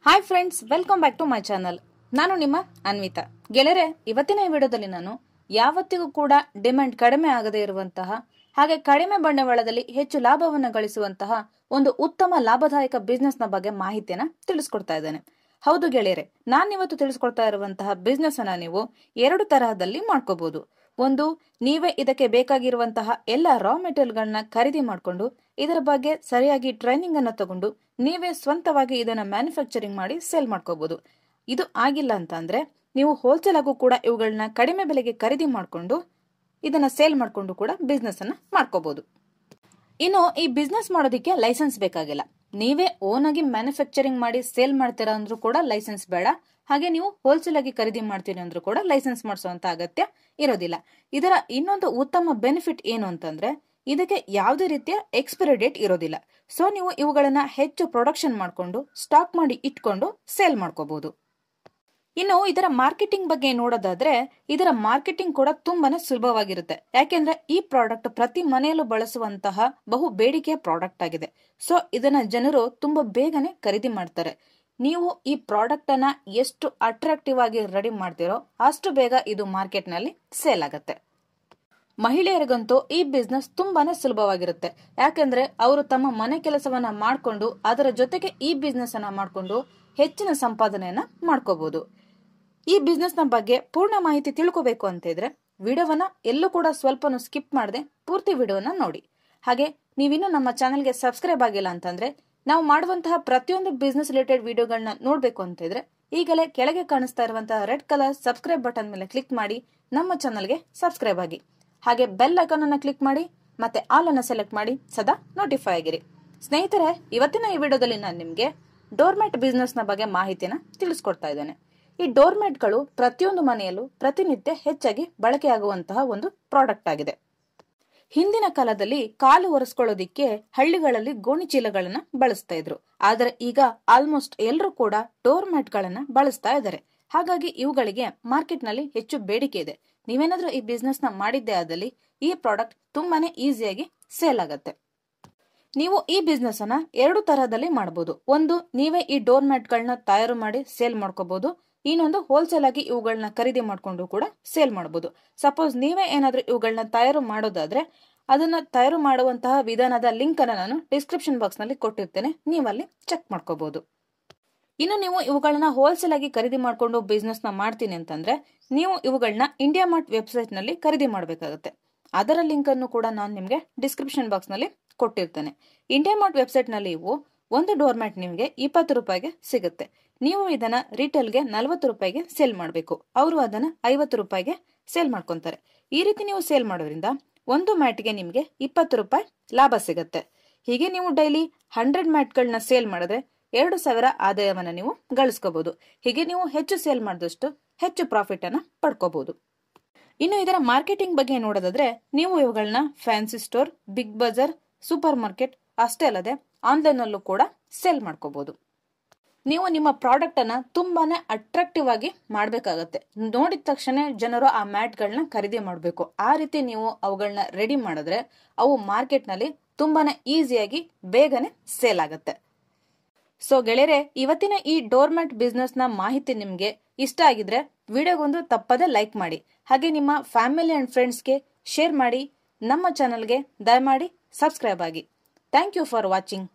hi friends welcome back to my channel ನಾನು ನಿಮ್ಮ ಅನ್ವಿತಾ ಗೆಳೆಯರೆ ಇವತ್ತಿನ ಈ ವಿಡಿಯೋದಲ್ಲಿ ನಾನು ಯಾವತ್ತಿಗೂ ಕೂಡ ಡಿಮ್ಯಾಂಡ್ ಕಡಿಮೆ ಆಗದೇ ಇರುವಂತಹ ಹಾಗೆ ಕಡಿಮೆ ಬಂಡವಾಳದಲ್ಲಿ ಹೆಚ್ಚು ಲಾಭವನ್ನು ಗಳಿಸುವಂತಹ ಒಂದು ಉತ್ತಮ ಲಾಭದಾಯಕ ಬಿಸ್ನೆಸ್ ನ ಬಗ್ಗೆ ಮಾಹಿತಿಯನ್ನ ತಿಳಿಸ್ಕೊಡ್ತಾ ಇದ್ದೇನೆ ಹೌದು ಗೆಳೆಯರೆ ನಾನು ಇವತ್ತು ತಿಳಿಸ್ಕೊಡ್ತಾ ಇರುವಂತಹ ಬಿಸ್ನೆಸ್ ಅನ್ನ ನೀವು ಎರಡು ತರಹದಲ್ಲಿ ಮಾಡ್ಕೋಬಹುದು ಒಂದು ನೀವೇ ಇದಕ್ಕೆ ಬೇಕಾಗಿರುವಂತಹ ಎಲ್ಲ ರಾ ಮೆಟೀರಿಯಲ್ಗಳನ್ನ ಖರೀದಿ ಮಾಡಿಕೊಂಡು ಇದರ ಬಗ್ಗೆ ಸರಿಯಾಗಿ ಟ್ರೈನಿಂಗ್ ಅನ್ನ ತಗೊಂಡು ನೀವೇ ಸ್ವಂತವಾಗಿ ಇದನ್ನ ಮ್ಯಾನುಫ್ಯಾಕ್ಚರಿಂಗ್ ಮಾಡಿ ಸೇಲ್ ಮಾಡ್ಕೋಬಹುದು ಇದು ಆಗಿಲ್ಲ ಅಂತ ಅಂದ್ರೆ ನೀವು ಹೋಲ್ಸೇಲ್ ಆಗು ಕೂಡ ಇವುಗಳನ್ನ ಕಡಿಮೆ ಬೆಲೆಗೆ ಖರೀದಿ ಮಾಡಿಕೊಂಡು ಇದನ್ನ ಸೇಲ್ ಮಾಡ್ಕೊಂಡು ಕೂಡ ಬಿಸ್ನೆಸ್ ಅನ್ನ ಮಾಡ್ಕೋಬಹುದು ಇನ್ನು ಈ ಬಿಸ್ನೆಸ್ ಮಾಡೋದಕ್ಕೆ ಲೈಸೆನ್ಸ್ ಬೇಕಾಗಿಲ್ಲ ನೀವೇ ಓನ್ ಆಗಿ ಮ್ಯಾನುಫ್ಯಾಕ್ಚರಿಂಗ್ ಮಾಡಿ ಸೇಲ್ ಮಾಡ್ತೀರಾ ಅಂದ್ರೂ ಕೂಡ ಲೈಸೆನ್ಸ್ ಬೇಡ ಹಾಗೆ ನೀವು ಹೋಲ್ಸೇಲ್ ಆಗಿ ಖರೀದಿ ಮಾಡ್ತೀರಿ ಅಂದ್ರೂ ಕೂಡ ಲೈಸೆನ್ಸ್ ಮಾಡಿಸುವಂತ ಅಗತ್ಯ ಇರೋದಿಲ್ಲ ಇದರ ಇನ್ನೊಂದು ಉತ್ತಮ ಬೆನಿಫಿಟ್ ಏನು ಅಂತಂದ್ರೆ ಇದಕ್ಕೆ ಯಾವುದೇ ರೀತಿಯ ಎಕ್ಸ್ಪೈರಿ ಡೇಟ್ ಇರೋದಿಲ್ಲ ಸೊ ನೀವು ಇವುಗಳನ್ನ ಹೆಚ್ಚು ಪ್ರೊಡಕ್ಷನ್ ಮಾಡಿಕೊಂಡು ಸ್ಟಾಕ್ ಮಾಡಿ ಇಟ್ಕೊಂಡು ಸೇಲ್ ಮಾಡ್ಕೋಬಹುದು ಇನ್ನು ಇದರ ಮಾರ್ಕೆಟಿಂಗ್ ಬಗ್ಗೆ ನೋಡೋದಾದ್ರೆ ಇದರ ಮಾರ್ಕೆಟಿಂಗ್ ಕೂಡ ತುಂಬಾನೇ ಸುಲಭವಾಗಿರುತ್ತೆ ಯಾಕೆಂದ್ರೆ ಈ ಪ್ರಾಡಕ್ಟ್ ಪ್ರತಿ ಮನೆಯಲ್ಲೂ ಬಳಸುವಂತಹ ಬಹು ಬೇಡಿಕೆಯ ಪ್ರಾಡಕ್ಟ್ ಆಗಿದೆ ಸೊ ಇದನ್ನ ಜನರು ತುಂಬಾ ಬೇಗನೆ ಖರೀದಿ ಮಾಡ್ತಾರೆ ನೀವು ಈ ಪ್ರಾಡಕ್ಟ್ ಅನ್ನ ಎಷ್ಟು ಅಟ್ರಾಕ್ಟಿವ್ ಆಗಿ ರೆಡಿ ಮಾಡ್ತೀರೋ ಅಷ್ಟು ಬೇಗ ಇದು ಮಾರ್ಕೆಟ್ ನಲ್ಲಿ ಸೇಲ್ ಆಗುತ್ತೆ ಮಹಿಳೆಯರಿಗಂತೂ ಈ ಬಿಸ್ನೆಸ್ ತುಂಬಾನೇ ಸುಲಭವಾಗಿರುತ್ತೆ ಯಾಕಂದ್ರೆ ಅವರು ತಮ್ಮ ಮನೆ ಕೆಲಸವನ್ನ ಮಾಡ್ಕೊಂಡು ಅದರ ಜೊತೆಗೆ ಈ ಬಿಸ್ನೆಸ್ ಅನ್ನ ಮಾಡ್ಕೊಂಡು ಹೆಚ್ಚಿನ ಸಂಪಾದನೆಯನ್ನ ಮಾಡ್ಕೋಬಹುದು ಈ ಬಿಸ್ನೆಸ್ ನ ಬಗ್ಗೆ ಪೂರ್ಣ ಮಾಹಿತಿ ತಿಳ್ಕೋಬೇಕು ಅಂತ ಇದ್ರೆ ವಿಡಿಯೋವನ್ನ ಎಲ್ಲೂ ಕೂಡ ಸ್ವಲ್ಪನೂ ಸ್ಕಿಪ್ ಮಾಡದೆ ಪೂರ್ತಿ ವಿಡಿಯೋನ ನೋಡಿ ಹಾಗೆ ನೀವಿನ್ನೂ ನಮ್ಮ ಚಾನೆಲ್ಗೆ ಸಬ್ಸ್ಕ್ರೈಬ್ ಆಗಿಲ್ಲ ಅಂತಂದ್ರೆ ನಾವು ಮಾಡುವಂತಹ ಪ್ರತಿಯೊಂದು ಬಿಸ್ನೆಸ್ ರಿಲೇಟೆಡ್ ವಿಡಿಯೋಗಳನ್ನ ನೋಡ್ಬೇಕು ಅಂತ ಇದ್ರೆ ಈಗಲೇ ಕೆಳಗೆ ಕಾಣಿಸ್ತಾ ಇರುವಂತಹ ರೆಡ್ ಕಲರ್ ಸಬ್ಸ್ಕ್ರೈಬ್ ಬಟನ್ ಮೇಲೆ ಕ್ಲಿಕ್ ಮಾಡಿ ನಮ್ಮ ಚಾನಲ್ಗೆ ಸಬ್ಸ್ಕ್ರೈಬ್ ಆಗಿ ಹಾಗೆ ಬೆಲ್ ಐಕಾನ್ ಅನ್ನ ಕ್ಲಿಕ್ ಮಾಡಿ ಮತ್ತೆ ಆಲ್ ಅನ್ನ ಸೆಲೆಕ್ಟ್ ಮಾಡಿ ಸದಾ ನೋಟಿಫೈ ಆಗಿರಿ ಸ್ನೇಹಿತರೆ ಇವತ್ತಿನ ಈ ವಿಡಿಯೋದಲ್ಲಿ ನಾನು ನಿಮ್ಗೆ ಡೋರ್ಮ್ಯಾಟ್ ಬಿಸ್ನೆಸ್ ನ ಬಗ್ಗೆ ಮಾಹಿತಿನ ತಿಳಿಸ್ಕೊಡ್ತಾ ಇದ್ದೇನೆ ಈ ಡೋರ್ಮ್ಯಾಟ್ಗಳು ಪ್ರತಿಯೊಂದು ಮನೆಯಲ್ಲೂ ಪ್ರತಿನಿತ್ಯ ಹೆಚ್ಚಾಗಿ ಬಳಕೆಯಾಗುವಂತಹ ಒಂದು ಪ್ರಾಡಕ್ಟ್ ಆಗಿದೆ ಹಿಂದಿನ ಕಾಲದಲ್ಲಿ ಕಾಲು ಒರೆಸ್ಕೊಳ್ಳೋದಿಕ್ಕೆ ಹಳ್ಳಿಗಳಲ್ಲಿ ಗೋಣಿ ಚೀಲಗಳನ್ನ ಬಳಸ್ತಾ ಇದ್ರು ಆದ್ರೆ ಈಗ ಆಲ್ಮೋಸ್ಟ್ ಎಲ್ಲರೂ ಕೂಡ ಡೋರ್ ಮ್ಯಾಟ್ ಗಳನ್ನ ಬಳಸ್ತಾ ಇದ್ದಾರೆ ಹಾಗಾಗಿ ಇವುಗಳಿಗೆ ಮಾರ್ಕೆಟ್ ನಲ್ಲಿ ಹೆಚ್ಚು ಬೇಡಿಕೆ ಇದೆ ನೀವೇನಾದ್ರೂ ಈ ಬಿಸ್ನೆಸ್ ನ ಮಾಡಿದ್ದೇ ಆದಲ್ಲಿ ಈ ಪ್ರಾಡಕ್ಟ್ ತುಂಬಾನೇ ಈಸಿಯಾಗಿ ಸೇಲ್ ಆಗತ್ತೆ ನೀವು ಈ ಬಿಸ್ನೆಸ್ ಅನ್ನ ಎರಡು ತರಹದಲ್ಲಿ ಮಾಡಬಹುದು ಒಂದು ನೀವೇ ಈ ಡೋರ್ ಮ್ಯಾಟ್ ಗಳನ್ನ ತಯಾರು ಮಾಡಿ ಸೇಲ್ ಮಾಡ್ಕೋಬಹುದು ಇನ್ನೊಂದು ಹೋಲ್ಸೇಲ್ ಆಗಿ ಇವುಗಳನ್ನ ಖರೀದಿ ಮಾಡ್ಕೊಂಡು ಕೂಡ ಸೇಲ್ ಮಾಡಬಹುದು ಸಪೋಸ್ ನೀವೇ ಏನಾದ್ರೂ ಇವುಗಳನ್ನ ತಯಾರು ಮಾಡೋದಾದ್ರೆ ಅದನ್ನ ತಯಾರು ಮಾಡುವಂತಹ ವಿಧಾನದ ಲಿಂಕ್ ಅನ್ನ ನಾನು ಡಿಸ್ಕ್ರಿಪ್ಷನ್ ಬಾಕ್ಸ್ ನಲ್ಲಿ ಕೊಟ್ಟಿರ್ತೇನೆ ನೀವಲ್ಲಿ ಚೆಕ್ ಮಾಡ್ಕೋಬಹುದು ಇನ್ನು ನೀವು ಇವುಗಳನ್ನ ಹೋಲ್ಸೇಲ್ ಆಗಿ ಖರೀದಿ ಮಾಡ್ಕೊಂಡು ಬಿಸ್ನೆಸ್ ನ ಮಾಡ್ತೀನಿ ಅಂತಂದ್ರೆ ನೀವು ಇವುಗಳನ್ನ ಇಂಡಿಯಾ ಮಾರ್ಟ್ ವೆಬ್ಸೈಟ್ ನಲ್ಲಿ ಖರೀದಿ ಮಾಡಬೇಕಾಗುತ್ತೆ ಅದರ ಲಿಂಕ್ ಅನ್ನು ಕೂಡ ನಾನು ನಿಮಗೆ ಡಿಸ್ಕ್ರಿಪ್ಷನ್ ಬಾಕ್ಸ್ ನಲ್ಲಿ ಕೊಟ್ಟಿರ್ತೇನೆ ಇಂಡಿಯಾ ಮಾರ್ಟ್ ವೆಬ್ಸೈಟ್ ನಲ್ಲಿ ಇವು ಒಂದು ಡೋರ್ ಮ್ಯಾಟ್ ನಿಮಗೆ ಇಪ್ಪತ್ತು ರೂಪಾಯಿಗೆ ಸಿಗುತ್ತೆ ನೀವು ಇದನ್ನ ರಿಟೇಲ್ಗೆ ನಲವತ್ತು ರೂಪಾಯಿಗೆ ಸೇಲ್ ಮಾಡಬೇಕು ಅವರು ಅದನ್ನ ಐವತ್ತು ರೂಪಾಯಿಗೆ ಸೇಲ್ ಮಾಡ್ಕೊಂತಾರೆ ಈ ರೀತಿ ನೀವು ಸೇಲ್ ಮಾಡೋದ್ರಿಂದ ಒಂದು ಮ್ಯಾಟ್ಗೆ ನಿಮಗೆ ಇಪ್ಪತ್ತು ರೂಪಾಯಿ ಲಾಭ ಸಿಗುತ್ತೆ ಹೀಗೆ ನೀವು ಡೈಲಿ ಹಂಡ್ರೆಡ್ ಮ್ಯಾಟ್ಗಳನ್ನ ಸೇಲ್ ಮಾಡಿದ್ರೆ ಎರಡು ಸಾವಿರ ಆದಾಯವನ್ನ ನೀವು ಗಳಿಸ್ಕೋಬಹುದು ಹೀಗೆ ನೀವು ಹೆಚ್ಚು ಸೇಲ್ ಮಾಡಿದಷ್ಟು ಹೆಚ್ಚು ಪ್ರಾಫಿಟ್ ಅನ್ನ ಪಡ್ಕೋಬಹುದು ಇನ್ನು ಇದರ ಮಾರ್ಕೆಟಿಂಗ್ ಬಗ್ಗೆ ನೋಡೋದಾದ್ರೆ ನೀವು ಇವುಗಳನ್ನ fancy store Big Bazaar super market ಅಷ್ಟೇ ಅಲ್ಲದೆ ಆನ್ಲೈನ್ ಅಲ್ಲೂ ಕೂಡ ಸೇಲ್ ಮಾಡ್ಕೋಬಹುದು ನೀವು ನಿಮ್ಮ ಪ್ರಾಡಕ್ಟ್ ಅನ್ನ ತುಂಬಾನೇ ಅಟ್ರಾಕ್ಟಿವ್ ಆಗಿ ಮಾಡ್ಬೇಕಾಗತ್ತೆ ನೋಡಿದ ತಕ್ಷಣ ಜನರು ಆ ಮ್ಯಾಟ್ ಗಳನ್ನ ಖರೀದಿ ಮಾಡಬೇಕು ಆ ರೀತಿ ನೀವು ಅವುಗಳನ್ನ ರೆಡಿ ಮಾಡಿದ್ರೆ ಅವು ಮಾರ್ಕೆಟ್ ನಲ್ಲಿ ತುಂಬಾನೇ ಈಸಿಯಾಗಿ ಬೇಗನೆ ಸೇಲ್ ಆಗತ್ತೆ ಸೊ ಗೆಳೆಯರೆ ಇವತ್ತಿನ ಈ ಡೋರ್ಮ್ಯಾಟ್ ಬಿಸ್ನೆಸ್ ನ ಮಾಹಿತಿ ನಿಮ್ಗೆ ಇಷ್ಟ ಆಗಿದ್ರೆ ವಿಡಿಯೋಗೊಂದು ತಪ್ಪದೆ ಲೈಕ್ ಮಾಡಿ ಹಾಗೆ ನಿಮ್ಮ ಫ್ಯಾಮಿಲಿ ಅಂಡ್ ಫ್ರೆಂಡ್ಸ್ಗೆ ಶೇರ್ ಮಾಡಿ ನಮ್ಮ ಚಾನಲ್ಗೆ ದಯಮಾಡಿ ಸಬ್ಸ್ಕ್ರೈಬ್ ಆಗಿ ಥ್ಯಾಂಕ್ ಯು ಫಾರ್ ವಾಚಿಂಗ್